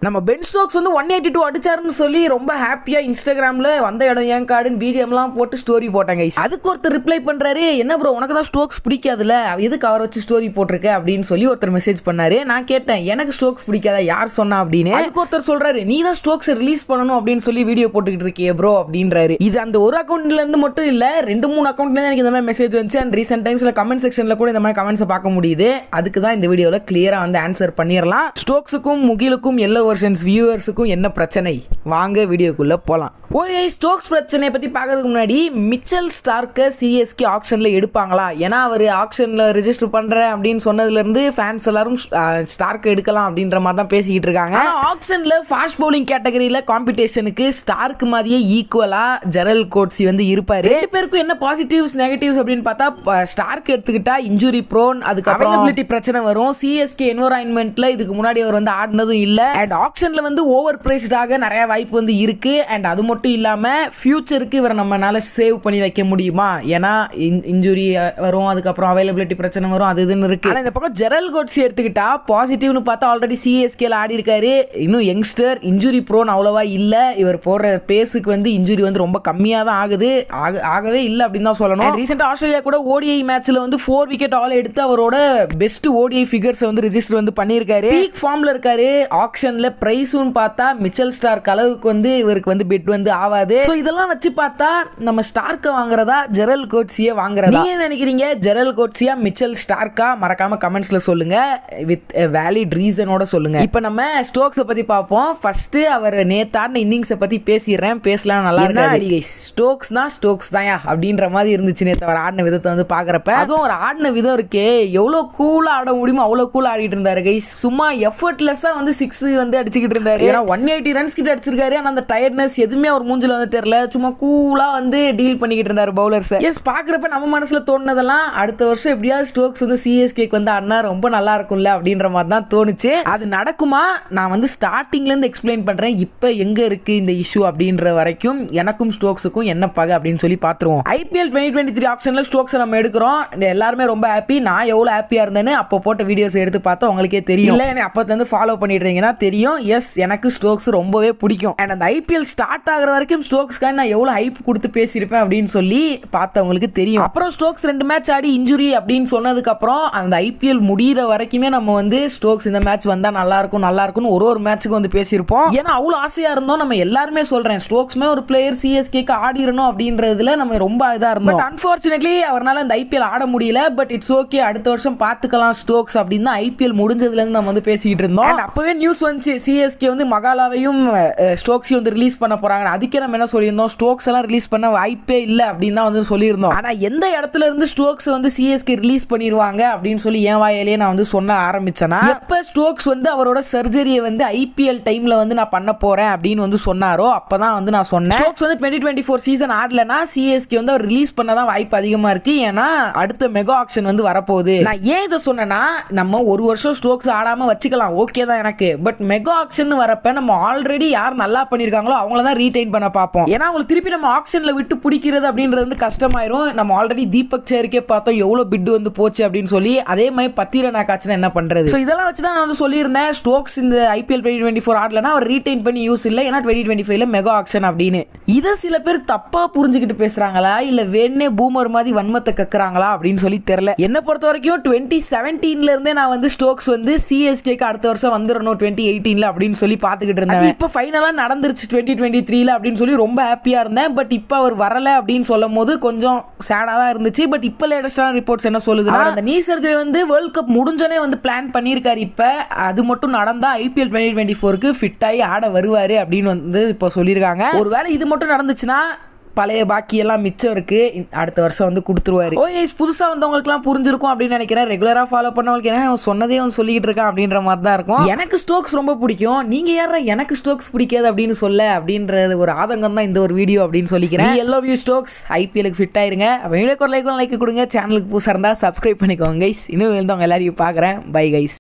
நம்ம Ben Stokes வந்து one eighty two அடிச்சாருன்னு சொல்லி ரொம்ப ஹாப்பியாக இன்ஸ்டாகிராமில் வந்த இடம் ஏன் கார்டுன்னு பிஜிஎம்லாம் போட்டு ஸ்டோரி போட்டாங்க அதுக்கு ஒருத்தர் ரிப்ளை பண்ணுறாரு என்ன ப்ரோ உனக்கு தான் ஸ்டோக்ஸ் பிடிக்காதுல்ல எதுக்கு அவர் வச்சு ஸ்டோரி போட்டிருக்க அப்படின்னு சொல்லி ஒருத்தர் மெசேஜ் பண்ணாரு நான் கேட்டேன் எனக்கு ஸ்டோக்ஸ் பிடிக்காதா யார் சொன்னா அப்படின்னு அதுக்கு ஒருத்தர் சொல்றாரு நீ தான் ஸ்டோக்ஸ் ரிலீஸ் பண்ணணும் அப்படின்னு சொல்லி வீடியோ போட்டுக்கிட்டு இருக்கியே ப்ரோ அப்படின்றாரு இது அந்த ஒரு அக்கௌண்ட்ல இருந்து மட்டும் இல்ல ரெண்டு மூணு அக்கௌண்ட்ல இருந்து எனக்கு இந்த மாதிரி மெசேஜ் வந்துச்சு அண்ட் ரீசெண்ட் டைம்ஸ்ல கமெண்ட் செக்ஷன்ல கூட இந்த மாதிரி கமெண்ட்ஸை பார்க்க முடியுது அதுக்கு தான் இந்த வீடியோவில் கிளியரா வந்து ஆன்சர் பண்ணிடலாம் ஸ்டோக்ஸுக்கும் முகிலுக்கும் எல்லோ வெர்ஷன்ஸ் வியூவர்ஸுக்கும் என்ன பிரச்சனை வாங்க வீடியோக்குள்ள போலாம் ஓகே ஸ்டோக்ஸ் பிரச்சனையை பத்தி பார்க்கறதுக்கு முன்னாடி மிச்சல் ஸ்டார்க்கை சிஎஸ்கே ஆக்ஷன்ல எடுப்பாங்களா ஏன்னா அவர் ஆக்ஷன்ல ரெஜிஸ்டர் பண்றேன் அப்படின்னு சொன்னதுல இருந்து ஃபேன்ஸ் எல்லாரும் ஸ்டார்க் எடுக்கலாம் அப்படின்ற மாதிரி தான் பேசிக்கிட்டு இருக்காங்க ஆக்ஷன்ல ஃபாஸ்ட் பவுலிங் கேட்டகரியில காம்படிஷனுக்கு ஸ்டார்க் மாதிரியே ஈக்குவலா ஜெரல் கோட்ஸி வந்து இருப்பாரு ரெண்டு பேருக்கும் என்ன பாசிட்டிவ்ஸ் நெகட்டிவ்ஸ் அப்படின்னு பார்த்தா ஸ்டார்க் எடுத்துக்கிட்டா இன்ஜுரி ப்ரோன் அதுக்கு அவைலபிலிட்டி பிரச்சனை வரும் சிஎஸ்கே என்வரான்மெண்ட்ல இதுக்கு முன்னாடி அவர் வந்து ஆடினதும் இல்ல அண்ட் ஆக்ஷன்ல வந்து ஓவர் பிரைஸ்டாக நிறைய வாய்ப்பு வந்து இருக்கு அண்ட் அது மட்டும் இல்லாம ஃபியூச்சருக்கு இவரை நம்மனால சேவ் பண்ணி வைக்க முடியுமா ஏன்னா இன்ஜுரி வரும் அதுக்கப்புறம் அவைலபிலிட்டி பிரச்சனை வரும் அது இதுன்னு இருக்கு ஆனா இந்த பக்கம் ஜெரல் கோட்ஸ் எடுத்துக்கிட்டா பாசிட்டிவ்னு பார்த்தா ஆல்ரெடி சிஎஸ்கேல ஆடி இருக்காரு இன்னும் யங்ஸ்டர் இன்ஜுரி ப்ரோன் அவ்வளவா இல்ல இவர் போடுற பேஸுக்கு வந்து இன்ஜுரி வந்து ரொம்ப கம்மியாக தான் ஆகுது ஆக- ஆகவே இல்லை அப்படின்னு தான் சொல்லணும் ரீசெண்டாக ஆஸ்திரேலியா கூட ஓடிஐ மேட்ச்ல வந்து ஃபோர் விக்கெட் ஆல் எடுத்து அவரோட பெஸ்ட் ஓடிஐ ஃபிகர்ஸ் வந்து ரிஜிஸ்டர் வந்து பண்ணியிருக்காரு பீக் ஃபார்ம்ல இருக்காரு ஆக்ஷன்ல பிரைஸும் பார்த்தா மிச்சல் ஸ்டார்க் அளவுக்கு வந்து இவருக்கு வந்து பெட் வந்து ஆகாது ஸோ இதெல்லாம் வச்சு பார்த்தா நம்ம ஸ்டார்க்கை வாங்குறதா ஜெரல் கோட்ஸியை வாங்குறதா நீங்க என்ன நினைக்கிறீங்க ஜெரல் கோட்ஸியா மிச்சல் ஸ்டார்க்கா மறக்காம கமெண்ட்ஸ்ல சொல்லுங்க வித் வேலிட் ரீசனோட சொல்லுங்க இப்போ நம்ம ஸ்டோக்ஸை பத்தி பார்ப்போம் ஃபர்ஸ்ட் அவர் நேத்தாடின இன்னிங்ஸை பத்தி பேசிடுறேன் பேசலாம் நல்லா இருக்கு ஸ்டோக்ஸ் தான் ஸ்டோக்ஸ் தான்யா அப்படின்ற மாதிரி இருந்துச்சு நேத்து அவர் ஆடின விதத்தை வந்து பாக்குறப்ப அதுவும் அவர் ஆடின விதம் இருக்கே எவ்வளவு கூலா ஆட முடியுமோ அவ்வளவு கூலா ஆடிட்டு இருந்தாரு கைஸ் சும்மா எஃபர்ட்லெஸ்ஸா வந்து சிக்ஸ் வந்து அடிச்சுக்கிட்டு இருந்தாரு ஏன்னா ஒன் எயிட்டி ரன்ஸ் கிட்ட அடிச்சிருக்காரு ஆனா அந்த டயர்ட்னஸ் எதுவுமே அவர் மூஞ்சில வந்து தெரியல சும்மா கூலா வந்து டீல் பண்ணிக்கிட்டு இருந்தாரு பவுலர்ஸ் எஸ் பாக்குறப்ப நம்ம மனசுல தோணுனதெல்லாம் அடுத்த வருஷம் எப்படியாவது ஸ்டோக்ஸ் வந்து சிஎஸ்கேக்கு வந்து ஆடினா ரொம்ப நல்லா இருக்கும்ல அப்படின்ற மாதிரி தான் தோணுச்சு அது நடக்குமா நான் வந்து ஸ்டார்டிங்ல இருந்து எக்ஸ்பிளைன் பண்றேன் இப்போ எங்க இருக்கு இந்த இஷ்யூ அப்படின்ற வரைக்கும் எனக்கும் ஸ்டோக்ஸுக்கும் என்ன பகை அப்படின்னு சொல்லி பார்த்துருவோம் ஐபிஎல் டுவெண்ட்டி டுவெண்ட்டி த்ரீ ஆப்ஷன்ல ஸ்டோக்ஸ் நம்ம எடுக்கிறோம் இந்த எல்லாருமே ரொம்ப ஹாப்பி நான் எவ்வளவு ஹாப்பியா இருந்தேன்னு அப்போ போட்ட வீடியோஸ் எடுத்து பார்த்தா உங்களுக்கே தெரியும் இல்லை எனக்கு அப்போ வந்து ஃபாலோ பண்ணிட்டு இருந்தீங்கன்னா தெரியும் எஸ் எனக்கு ஸ்டோக்ஸ் ரொம்பவே பிடிக்கும் அண்ட் அந்த ஐபிஎல் ஸ்டார்ட் ஆகுற வரைக்கும் ஸ்டோக்ஸ்க்காக நான் எவ்வளவு ஹைப் கொடுத்து பேசியிருப்பேன் அப்படின்னு சொல்லி பார்த்தவங்களுக்கு தெரியும் அப்புறம் ஸ்டோக்ஸ் ரெண்டு மேட்ச் ஆடி இன்ஜுரி அப்படின்னு சொன்னதுக்கு அப்புறம் அந்த ஐபிஎல் முடியிற வரைக்குமே நம்ம வந்து ஸ்டோக்ஸ் இந்த மேட்ச் வந்தா நல்லா இருக்கும் நல்லா இருக்கும்னு ஒரு ஒரு மேட்ச்சுக்கு வந்து பேசியிருப்போம் ஏன்னா அவ்வளோ ஆசையா இருந்தோம் நம்ம எல்லாருமே சொல்றேன் ஸ்டோக்ஸ்மே ஒரு பிளேயர் சிஎஸ்கேக்கு ஆடிரணும் அப்படின்றதுல நம்ம ரொம்ப இதா இருந்தோம் அன்பார்ச்சுனேட்லி அவரால் இந்த ஐபிஎல் ஆட முடியல பட் இட்ஸ் ஓகே அடுத்த வருஷம் பார்த்துக்கலாம் ஸ்டோக்ஸ் அப்படின்னு தான் ஐபிஎல் முடிஞ்சதுல இருந்து நம்ம வந்து பேசிக்கிட்டு இருந்தோம் And அப்பவே நியூஸ் வந்துச்சு சிஎஸ்கே வந்து மகாலாவையும் அஹ், ஸ்டோக்ஸையும் வந்து ரிலீஸ் பண்ண போறாங்க அதுக்கே நம்ம என்ன சொல்லியிருந்தோம் ஸ்டோக்ஸ் எல்லாம் ரிலீஸ் பண்ண வாய்ப்பே இல்லை அப்படின்னு தான் வந்து சொல்லியிருந்தோம் ஆனா எந்த இடத்துல இருந்து ஸ்டோக்ஸ் வந்து சிஎஸ்கே ரிலீஸ் பண்ணிடுவாங்க அப்படின்னு சொல்லி என் வாயிலேயே நான் வந்து சொன்ன ஆரம்பிச்சேன்னா எப்ப ஸ்டோக்ஸ் வந்து அவரோட சர்ஜரியை வந்து ஐபிஎல் டைம்ல வந்து நான் பண்ண போறேன் அப்படின்னு வந்து சொன்னாரோ அப்பதான் வந்து நான் சொன்னேன் ஸ்டோக்ஸ் வந்து டுவெண்ட்டி டுவெண்ட்டி ஃபோர் சீசன் ஆடலனா சிஎஸ்கே வந்து அவர் ரிலீஸ் பண்ண தான் வாய்ப்பு அதிகமா இருக்கு ஏன்னா அடுத்த மெகா ஆக்ஷன் வந்து வரப்போகுது நான் ஏன் இதை சொன்னேன்னா நம்ம ஒரு வருஷம் ஸ்டோக்ஸ் ஆடாம வச்சுக்கலாம் ஓகே தான் எனக்கு பட் மெகா ஆக்ஷன் வரப்ப நம்ம ஆல்ரெடி யார் நல்லா பண்ணிருக்காங்களோ அவங்கள தான் ரீடைன் பண்ண பார்ப்போம் ஏன்னா அவங்களுக்கு திருப்பி நம்ம ஆக்ஷன்ல விட்டு பிடிக்கிறது அப்படின்றது வந்து கஷ்டமாயிரும் நம்ம ஆல்ரெடி தீபக் சேருக்கே பார்த்தோம் எவ்வளவு பிட் வந்து போச்சு அப்படின்னு சொல்லி அதே மாதிரி பத்திர நாக்காச்சுன்னா என்ன பண்றது ஸோ இதெல்லாம் வச்சு தான் நான் வந்து சொல்லியிருந்தேன் ஸ்டோக்ஸ் இந்த ஐபிஎல் டுவெண்ட்டி டுவெண்ட்டி ஃபோர் ஆடலனா அவர் ரீடைன் பண்ணி யூஸ் இல்லை ஏன்னா டுவெண்ட்டி டுவெண்ட்டி ஃபைவ்ல மெகா ஆக்ஷன் அப்படின்னு இதை சில பேர் தப்பா புரிஞ்சுக்கிட்டு பேசுறாங்களா இல்ல வேணே பூமர் மாதிரி வன்மத்தை கக்குறாங்களா அப்படின்னு சொல்லி தெரியல என்ன பொறுத்த வரைக்கும் டுவெண்ட்டி செவன்டீன்ல இருந்தே நான் வந்து ஸ்டோக்ஸ் வந்து சிஎஸ்கேக்கு அடுத்த வருஷம் வந்துடணும் டுவெண்ட்டி எயிட்டீன்ல அப்படின்னு சொல்லி பார்த்துக்கிட்டு இருந்தேன் இப்போ ஃபைனலா நடந்துருச்சு டுவெண்ட்டி டுவெண்ட்டி த்ரீல அப்படின்னு சொல்லி ரொம்ப ஹாப்பியா இருந்தேன் பட் இப்போ அவர் வரல அப்படின்னு சொல்லும் போது கொஞ்சம் சேடா தான் இருந்துச்சு பட் இப்போ லேட்டஸ்டான ரிப்போர்ட்ஸ் என்ன சொல்லுதுன்னா அந்த நீ சர்ஜரி வந்து வேர்ல்ட் கப் முடிஞ்சோனே வந்து பிளான் பண்ணியிருக்காரு இப்போ அது மட்டும் நடந்தா ஐபிஎல் டுவெண்ட்டி டுவெண்ட்டி ஃபோருக்கு ஃபிட் ஆகி ஆட வருவாரு அப்படின்னு வந்து இப்போ சொல்லியிருக்காங்க ஒருவேளை இது மட்டும் நடந்துச்சுன்னா பழைய பாக்கி எல்லாம் மிச்சம் இருக்கு இந்த- அடுத்த வருஷம் வந்து கொடுத்துருவாரு ஓ ஏஸ் புதுசா வந்தவங்களுக்குலாம் புரிஞ்சிருக்கும் அப்படின்னு நினைக்கிறேன் ரெகுலரா ஃபாலோ பண்ணவங்களுக்கு என்ன அவன் சொன்னதே அவன் சொல்லிக்கிட்டு இருக்கான் அப்படின்ற மாதிரி தான் இருக்கும் எனக்கு ஸ்டோக்ஸ் ரொம்ப பிடிக்கும் நீங்க யாரா எனக்கு ஸ்டோக்ஸ் பிடிக்காது அப்படின்னு சொல்ல அப்படின்றது ஒரு ஆதங்கம் தான் இந்த ஒரு வீடியோ அப்படின்னு சொல்லிக்கிறேன் எல்லோ வியூ ஸ்டோக்ஸ் ஐபிஎலுக்கு ஃபிட் ஆயிருங்க வீடியோக்கு ஒரு லைக் லைக் கொடுங்க சேனலுக்கு புதுசாக இருந்தால் சப்ஸ்கிரைப் பண்ணிக்கோங்க கைஸ் இன்னும் இருந்தவங்க எல்லாரையும் பார்க்குறேன் பை கைஸ்